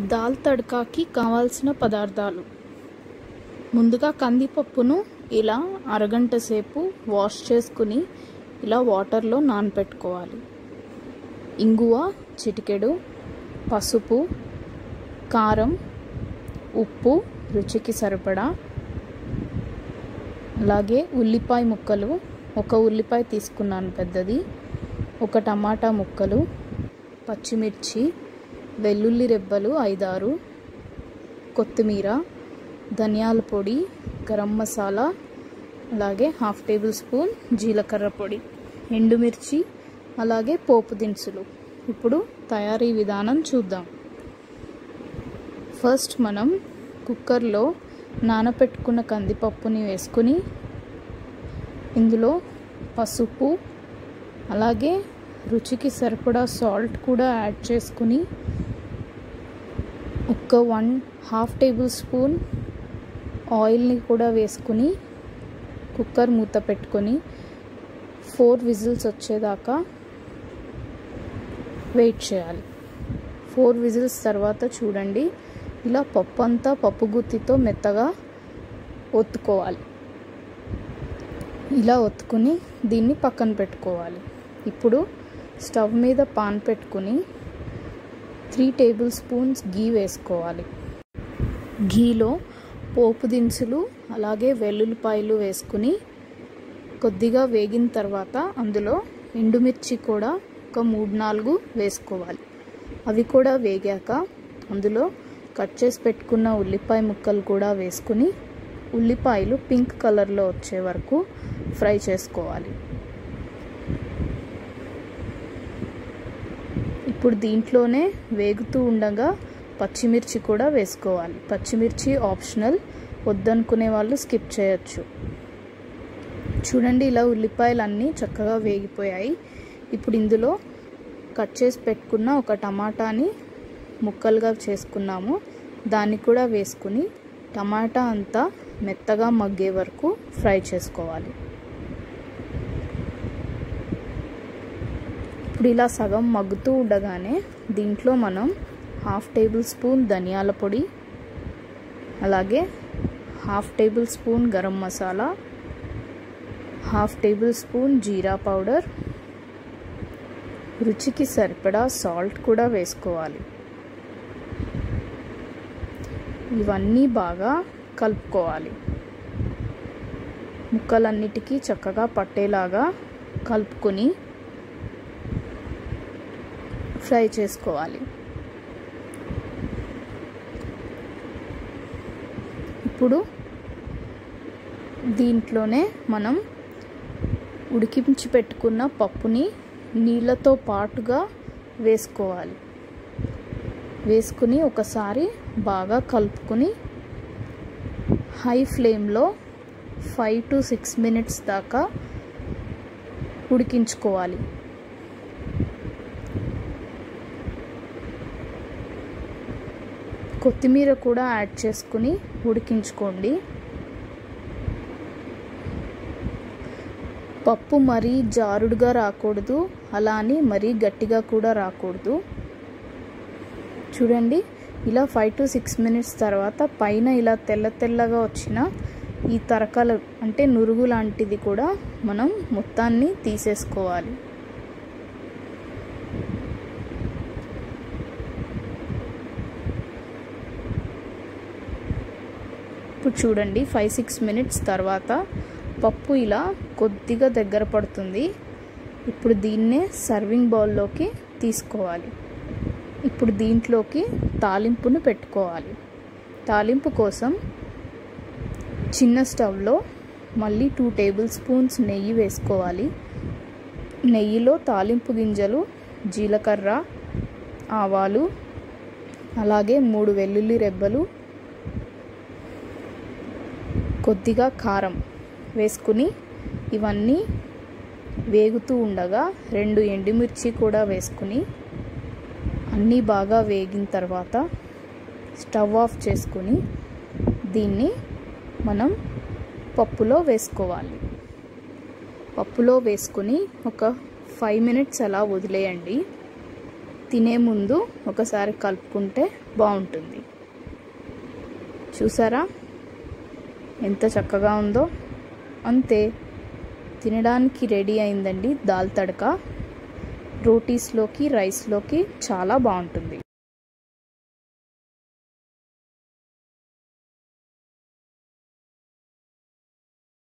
దాల్ తడకాకి కావాల్సిన పదార్థాలు ముందుగా కందిపప్పును ఇలా అరగంట సేపు వాష్ చేసుకుని ఇలా వాటర్లో నానపెట్టుకోవాలి ఇంగువ చిటికెడు పసుపు కారం ఉప్పు రుచికి సరిపడా అలాగే ఉల్లిపాయ ముక్కలు ఒక ఉల్లిపాయ తీసుకున్నాను పెద్దది ఒక టమాటా ముక్కలు పచ్చిమిర్చి వెల్లుల్లి రెబ్బలు ఐదారు కొత్తిమీర ధనియాల పొడి గరం మసాలా అలాగే హాఫ్ టేబుల్ స్పూన్ జీలకర్ర పొడి ఎండుమిర్చి అలాగే పోపు దినుసులు ఇప్పుడు తయారీ విధానం చూద్దాం ఫస్ట్ మనం కుక్కర్లో నానపెట్టుకున్న కందిపప్పుని వేసుకుని ఇందులో పసుపు అలాగే రుచికి సరిపడా సాల్ట్ కూడా యాడ్ చేసుకుని ఒక వన్ హాఫ్ టేబుల్ స్పూన్ ఆయిల్ని కూడా వేసుకుని కుక్కర్ మూత పెట్టుకొని ఫోర్ విజిల్స్ వచ్చేదాకా వెయిట్ చేయాలి ఫోర్ విజిల్స్ తర్వాత చూడండి ఇలా పప్పు అంతా పప్పు గుత్తితో మెత్తగా ఒత్తుకోవాలి ఇలా ఒత్తుకుని దీన్ని పక్కన పెట్టుకోవాలి ఇప్పుడు స్టవ్ మీద పాన్ పెట్టుకుని త్రీ టేబుల్ స్పూన్స్ గీ వేసుకోవాలి గీలో పోపు దినుసులు అలాగే వెల్లుల్లిపాయలు వేసుకుని కొద్దిగా వేగిన తర్వాత అందులో ఎండుమిర్చి కూడా ఒక మూడు నాలుగు వేసుకోవాలి అవి కూడా వేగాక అందులో కట్ చేసి పెట్టుకున్న ఉల్లిపాయ ముక్కలు కూడా వేసుకుని ఉల్లిపాయలు పింక్ కలర్లో వచ్చే వరకు ఫ్రై చేసుకోవాలి ఇప్పుడు దీంట్లోనే వేగుతూ ఉండగా పచ్చిమిర్చి కూడా వేసుకోవాలి పచ్చిమిర్చి ఆప్షనల్ వద్దనుకునే వాళ్ళు స్కిప్ చేయొచ్చు చూడండి ఇలా ఉల్లిపాయలు అన్నీ చక్కగా వేగిపోయాయి ఇప్పుడు ఇందులో కట్ చేసి పెట్టుకున్న ఒక టమాటాని ముక్కలుగా చేసుకున్నాము దాన్ని కూడా వేసుకుని టమాటా అంతా మెత్తగా మగ్గే వరకు ఫ్రై చేసుకోవాలి ఇప్పుడు ఇలా సగం మగ్గుతూ ఉండగానే దీంట్లో మనం హాఫ్ టేబుల్ స్పూన్ ధనియాల పొడి అలాగే half tablespoon garam masala half tablespoon jeera powder రుచికి సరిపడా సాల్ట్ కూడా వేసుకోవాలి ఇవన్నీ బాగా కలుపుకోవాలి ముక్కలన్నిటికీ చక్కగా పట్టేలాగా కలుపుకొని ఫ్రై చేసుకోవాలి ఇప్పుడు దీంట్లోనే మనం ఉడికించి పెట్టుకున్న పప్పుని నీళ్ళతో పాటుగా వేసుకోవాలి వేసుకుని ఒకసారి బాగా కలుపుకొని హై ఫ్లేమ్లో ఫైవ్ టు సిక్స్ మినిట్స్ దాకా ఉడికించుకోవాలి కొత్తిమీర కూడా యాడ్ చేసుకుని ఉడికించుకోండి పప్పు మరీ జారుడుగా రాకూడదు అలా అని మరీ గట్టిగా కూడా రాకూడదు చూడండి ఇలా ఫైవ్ టు సిక్స్ మినిట్స్ తర్వాత పైన ఇలా తెల్ల తెల్లగా వచ్చిన ఈ తరకలు అంటే నురుగు లాంటిది కూడా మనం మొత్తాన్ని తీసేసుకోవాలి ఇప్పుడు చూడండి ఫైవ్ సిక్స్ మినిట్స్ తర్వాత పప్పు ఇలా కొద్దిగా దగ్గర పడుతుంది ఇప్పుడు దీన్నే సర్వింగ్ బౌల్లోకి తీసుకోవాలి ఇప్పుడు దీంట్లోకి తాలింపును పెట్టుకోవాలి తాలింపు కోసం చిన్న స్టవ్లో మళ్ళీ టూ టేబుల్ స్పూన్స్ నెయ్యి వేసుకోవాలి నెయ్యిలో తాలింపు గింజలు జీలకర్ర ఆవాలు అలాగే మూడు వెల్లుల్లి రెబ్బలు కొద్దిగా కారం వేసుకుని ఇవన్నీ వేగుతూ ఉండగా రెండు ఎండుమిర్చి కూడా వేసుకుని అన్నీ బాగా వేగిన తర్వాత స్టవ్ ఆఫ్ చేసుకుని దీన్ని మనం పప్పులో వేసుకోవాలి పప్పులో వేసుకుని ఒక ఫైవ్ మినిట్స్ అలా వదిలేయండి తినే ముందు ఒకసారి కలుపుకుంటే బాగుంటుంది చూసారా ఎంత చక్కగా ఉందో అంతే తినడానికి రెడీ అయిందండి దాల్ తడక రోటీస్లోకి రైస్లోకి చాలా బాగుంటుంది